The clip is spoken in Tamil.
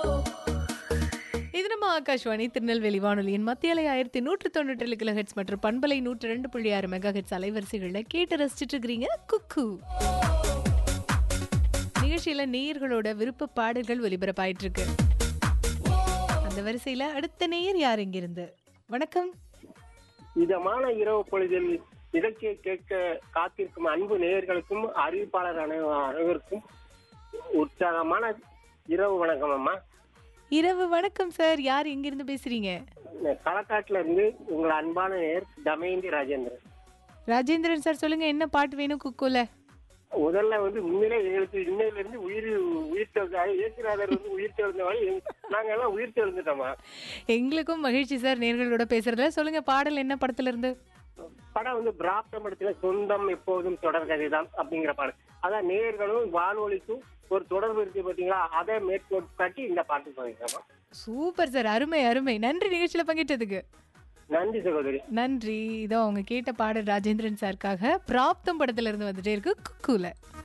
இது நம்ம ஆகாஷ்வாணி திருநெல்வேலி வானொலியின் மத்திய அலை ஆயிரத்தி நூற்று தொண்ணூற்றி ஏழு கிலோஹெட்ஸ் மற்றும் பண்பலை நூற்று ரெண்டு புள்ளி ஆறு மெகா ஹெட்ஸ் அலைவரிசைகளில் கேட்டு ரசிச்சிட்டு இருக்கிறீங்க குக்கு நிகழ்ச்சியில நேயர்களோட விருப்ப பாடல்கள் ஒலிபரப்பாயிட்டு இருக்கு அந்த வரிசையில அடுத்த நேயர் யார் இங்கிருந்து வணக்கம் இதமான இரவு பொழுதில் நிகழ்ச்சியை கேட்க காத்திருக்கும் அன்பு நேயர்களுக்கும் அறிவிப்பாளர் அனை- அனைவருக்கும் உற்சாகமான இரவு வணக்கம் அம்மா இரவு வணக்கம் சார் யார் இங்கிருந்து பேசுறீங்க நான் களக்காட்டுல இருந்து உங்கள் அன்பான நேயர் தமயந்தி ராஜேந்திரன் ராஜேந்திரன் சார் சொல்லுங்க என்ன பாட்டு வேணும் குக்குல முதல்ல வந்து உண்மையிலே எங்களுக்கு இன்னையில இருந்து உயிர் உயிர் தெழுந்தாரு இயேசுநாதர் வந்து உயிர் தெழுந்தவாறு நாங்க எல்லாம் உயிர் தெழுந்துட்டோமா எங்களுக்கும் மகிழ்ச்சி சார் நேர்களோட பேசுறதுல சொல்லுங்க பாடல் என்ன படத்துல இருந்து படம் வந்து பிராப்தம் படத்துல சொந்தம் எப்போதும் தொடர்கதை தான் அப்படிங்கிற படம் அதான் நேயர்களும் வானொலிக்கும் ஒரு தொடர்பு இருக்கு பாத்தீங்களா அதை மேற்கோள் காட்டி இந்த பாட்டு பண்ணிக்கிறோமா சூப்பர் சார் அருமை அருமை நன்றி நிகழ்ச்சியில பங்கிட்டதுக்கு நன்றி சகோதரி நன்றி இதோ அவங்க கேட்ட பாடல் ராஜேந்திரன் சாருக்காக பிராப்தம் படத்துல இருந்து வந்துட்டே இருக்கு குக்கூல